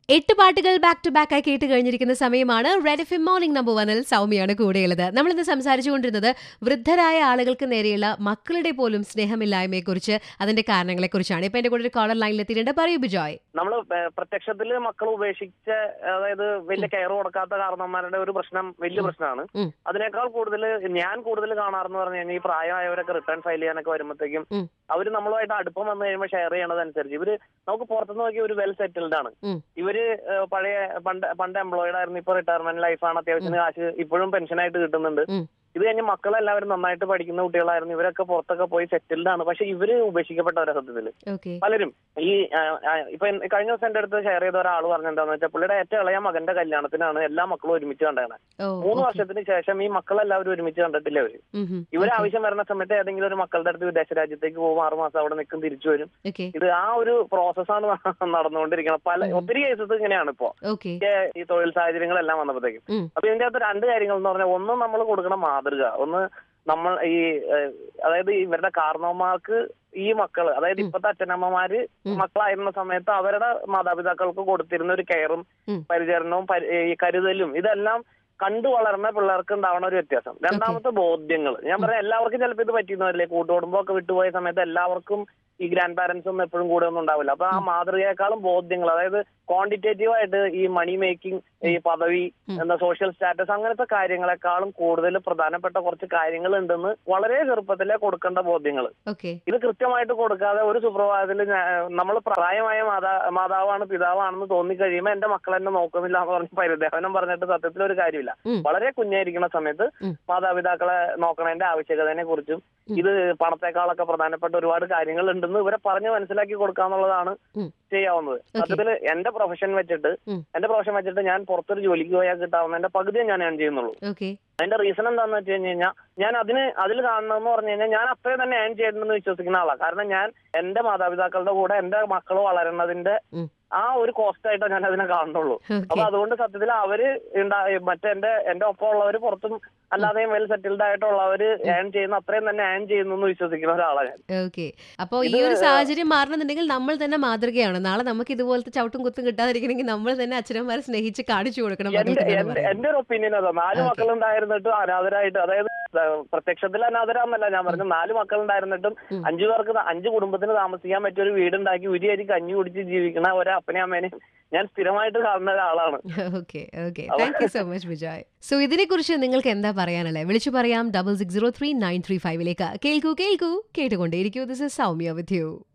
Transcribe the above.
എട്ട് പാട്ടുകൾ back to back ആയി കേട്ട് കഴിഞ്ഞിരിക്കുന്ന സമയമാണ് Red F M morning number വണ്ണിൽ സൗമ്യയാണ് കൂടെയുള്ളത് നമ്മളിന്ന് സംസാരിച്ചുകൊണ്ടിരുന്നത് വൃദ്ധരായ ആളുകൾക്ക് നേരെയുള്ള മക്കളുടെ പോലും സ്നേഹമില്ലായ്മയെക്കുറിച്ച് അതിന്റെ കാരണങ്ങളെക്കുറിച്ചാണ് ഇപ്പൊ എന്റെ കൂടെ ഒരു കോളർ ലൈനിൽ എത്തിയിട്ടുണ്ട് പറയൂ ബിജോയ് നമ്മൾ പ്രത്യക്ഷത്തില് മക്കൾ ഉപേക്ഷിച്ച അതായത് വലിയ കെയർ കൊടുക്കാത്ത കാരണന്മാരുടെ ഒരു പ്രശ്നം വലിയ പ്രശ്നമാണ് ഉം. അതിനേക്കാൾ കൂടുതൽ ഞാൻ കൂടുതൽ കാണാറെന്ന് പറഞ്ഞു കഴിഞ്ഞാൽ ഈ പ്രായമായവരൊക്കെ റിട്ടേൺ ഫയൽ ചെയ്യാനൊക്കെ വരുമ്പോഴത്തേക്കും ഉം. അവര് നമ്മളുമായിട്ട് അടുപ്പം വന്നു കഴിയുമ്പോൾ ഷെയർ ചെയ്യണതനുസരിച്ച് ഇവര് നമുക്ക് പുറത്തുനിന്ന് നോക്കി ഒരു വെൽ സെറ്റിൽഡ് ആണ് ഉം. ഇവര് ഏഹ്, പഴയ പണ്ട് പണ്ട് എംപ്ലോയിഡ് ആയിരുന്നു ഇപ്പൊ റിട്ടയർമെന്റ് ലൈഫാണ് അത്യാവശ്യം കാശ് ഇപ്പോഴും പെൻഷനായിട്ട് കിട്ടുന്നുണ്ട് ഉം. ഇത് കഴിഞ്ഞ് മക്കളെല്ലാവരും നന്നായിട്ട് പഠിക്കുന്ന കുട്ടികളായിരുന്നു ഇവരൊക്കെ പുറത്തൊക്കെ പോയി സെറ്റിൽഡ് ആണ് പക്ഷെ ഇവര് ഉപേക്ഷിക്കപ്പെട്ടവരെ സത്യത്തില് ഓക്കെ പലരും ഈ ആ, ആ, ഇപ്പൊ എൻ- കഴിഞ്ഞ ദിവസം എന്റെ അടുത്ത് ഷെയർ ചെയ്ത ഒരാൾ പറഞ്ഞ എന്താന്ന് വെച്ചാൽ പുള്ളിയുടെ ഏറ്റവും ഇളയ മകന്റെ കല്യാണത്തിനാണ് എല്ലാ മക്കളും ഒരുമിച്ച് കണ്ടത് ഓ മൂന്ന് വർഷത്തിന് ശേഷം ഈ മക്കളെല്ലാവരും ഒരുമിച്ച് കണ്ടിട്ടില്ല അവര് ഇവര് ആവശ്യം വരുന്ന സമയത്ത് ഏതെങ്കിലും ഒരു മക്കളുടെ അടുത്ത് വിദേശ രാജ്യത്തേക്ക് പോകും ആറ് മാസം അവിടെ നിൽക്കും തിരിച്ചു വരും ഓക്കെ ഇത് ആ ഒരു പ്രോസസ്സാണ് നടന്നുകൊണ്ടിരിക്കുന്നത് പല ഉം. ഒത്തിരി കേസസ് ഇങ്ങനെയാണ് ഇപ്പോ ഓക്കെ ഈ ഈ തൊഴിൽ സാഹചര്യങ്ങളെല്ലാം വന്നപ്പോഴത്തേക്കും ഉം. അപ്പൊ ഇതിന്റെ അകത്ത് രണ്ട് കാര്യങ്ങൾ എന്ന് പറഞ്ഞാൽ ഒന്ന് നമ്മൾ കൊടുക്കുന്ന മാതൃക ഒന്ന് നമ്മൾ ഈ ഏഹ്, അതായത് ഇവരുടെ കാരണവന്മാർക്ക് ഈ മക്കള് അതായത് ഉം. ഇപ്പത്തെ അച്ഛനമ്മമാര് ഉം. മക്കളായിരുന്ന സമയത്ത് അവരുടെ മാതാപിതാക്കൾക്ക് കൊടുത്തിരുന്ന ഒരു കെയറും ഉം. പരിചരണവും പരി- ഈ കരുതലും ഇതെല്ലാം കണ്ടു വളർന്ന പിള്ളേർക്ക് ഉണ്ടാവുന്ന ഒരു വ്യത്യാസം രണ്ടാമത്തെ ബോധ്യങ്ങൾ ഞാൻ പറയാം എല്ലാവർക്കും ചിലപ്പോൾ ഇത് പറ്റിയെന്നല്ലേ കൂട്ടുകുടുംബം ഒക്കെ വിട്ടുപോയ സമയത്ത് എല്ലാവർക്കും ഈ ഗ്രാൻഡ് പാരന്റ്സ് ഒന്നും എപ്പോഴും കൂടെ ഒന്നും ഉണ്ടാവില്ല അപ്പൊ ആ ഉം. മാതൃകയെക്കാളും ബോധ്യങ്ങൾ അതായത് ക്വാണ്ടിറ്റേറ്റീവ് ആയിട്ട് ഈ മണി മേക്കിംഗ് ഈ പദവി ഉം. എന്താ സോഷ്യൽ സ്റ്റാറ്റസ് അങ്ങനത്തെ കാര്യങ്ങളെക്കാളും കൂടുതൽ പ്രധാനപ്പെട്ട കുറച്ച് കാര്യങ്ങൾ ഉണ്ടെന്ന് വളരെ ചെറുപ്പത്തിലെ കൊടുക്കേണ്ട ബോധ്യങ്ങൾ ഓക്കെ ഇത് കൃത്യമായിട്ട് കൊടുക്കാതെ ഒരു സുപ്രഭാതത്തിൽ നമ്മൾ പ്രായമായ മാതാ മാതാവാണ് പിതാവാണെന്ന് തോന്നിക്കഴിയുമ്പോൾ എന്റെ മക്കൾ എന്നെ നോക്കുന്നില്ല എന്ന് പറഞ്ഞ് പരിദേവനം പറഞ്ഞിട്ട് സത്യത്തിൽ ഒരു കാര്യമില്ല ഉം. വളരെ കുഞ്ഞായിരിക്കുന്ന സമയത്ത് ഉം. മാതാപിതാക്കളെ നോക്കണതിന്റെ ആവശ്യകതയെ കുറിച്ചും ഉം. ഇത് പണത്തെക്കാളൊക്കെ പ്രധാനപ്പെട്ട ഒരുപാട് കാര്യങ്ങൾ ഉണ്ടെന്ന് ഇവരെ പറഞ്ഞ് മനസ്സിലാക്കി കൊടുക്കാന്നുള്ളതാണ് ഉം. ചെയ്യാവുന്നത് സത്യത്തിൽ എന്റെ പ്രൊഫഷൻ വെച്ചിട്ട് ഉം. എന്റെ പ്രൊഫഷൻ വെച്ചിട്ട് ഞാൻ പുറത്തൊരു ജോലിക്ക് പോയാൽ കിട്ടാവുന്നതിന്റെ പകുതിയെ ഞാൻ ഏൺ ചെയ്യുന്നുള്ളൂ ഓക്കെ അതിന്റെ റീസൺ എന്താന്ന് വെച്ച് കഴിഞ്ഞ് കഴിഞ്ഞാൽ ഞാൻ അതിന് അതിൽ കാണണമെന്ന് പറഞ്ഞു കഴിഞ്ഞാൽ ഞാൻ അത്രയും തന്നെ ഏൺ ചെയ്യണമെന്ന് വിശ്വസിക്കുന്ന ആളാണ് കാരണം ഞാൻ എന്റെ മാതാപിതാക്കളുടെ കൂടെ എന്റെ മക്കൾ വളരുന്നതിന്റെ ഉം. ആ ഒരു കോസ്റ്റ് ആയിട്ടാണ് ഞാൻ അതിനെ കാണുന്നുള്ളൂ അപ്പൊ ഓക്കെ അതുകൊണ്ട് സത്യത്തിൽ അവര് ഉണ്ടാ മറ്റേ എന്റെ എന്റെ ഒപ്പം ഉള്ളവര് പുറത്തും അല്ലാതെയും വെൽ സെറ്റിൽഡ് ആയിട്ടുള്ളവര് ഏൺ ചെയ്യുന്ന അത്രയും തന്നെ ഏൺ ചെയ്യുന്നു എന്ന് വിശ്വസിക്കുന്ന ഒരാളാണ് ഞാൻ ഓക്കെ അപ്പോ ഈ ഇത് ഒരു സാഹചര്യം മാറണമെന്നുണ്ടെങ്കിൽ നമ്മൾ തന്നെ മാതൃകയാണ് നാളെ നമുക്ക് ഇതുപോലത്തെ ചവിട്ടും കുത്തും കിട്ടാതിരിക്കണമെങ്കിൽ നമ്മൾ തന്നെ അച്ഛനമ്മമാരെ സ്നേഹിച്ച് കാണിച്ചു കൊടുക്കണം എന്റെ മക്കൾക്ക് എന്നാണ് എന്റെ പറയുന്നത്. എന്റെ ഒരു ഒപ്പീനിയൻ അതാ നാല് Okay. മക്കളുണ്ടായിരുന്നിട്ടും അനാഥരായിട്ട് അതായത് ഏഹ്, പ്രത്യക്ഷത്തിൽ അനാഥരാന്നല്ല ഞാൻ പറഞ്ഞു നാല് മക്കളുണ്ടായിരുന്നിട്ടും ഉം. അഞ്ചു പേർക്ക് ത- അഞ്ച് കുടുംബത്തിന് താമസിക്കാൻ പറ്റിയ ഒരു വീടുണ്ടാക്കി ഉരിയരി കഞ്ഞി കുടിച്ച് ജീവിക്കുന്ന ഒരു അപ്പനെയും അമ്മേനെയും ഞാൻ സ്ഥിരമായിട്ട് കാണുന്ന ഒരാളാണ് ഓക്കെ ഓക്കെ അവ- thank you so much Vijay so ഇതിനെക്കുറിച്ച് നിങ്ങൾക്ക് എന്താ പറയാനുള്ളത് വിളിച്ചു പറയാം double six zero three nine three ഫൈവിലേക്ക് കേൾക്കൂ കേൾക്കൂ കേട്ടുകൊണ്ടേയിരിക്കൂ this is Soumya with U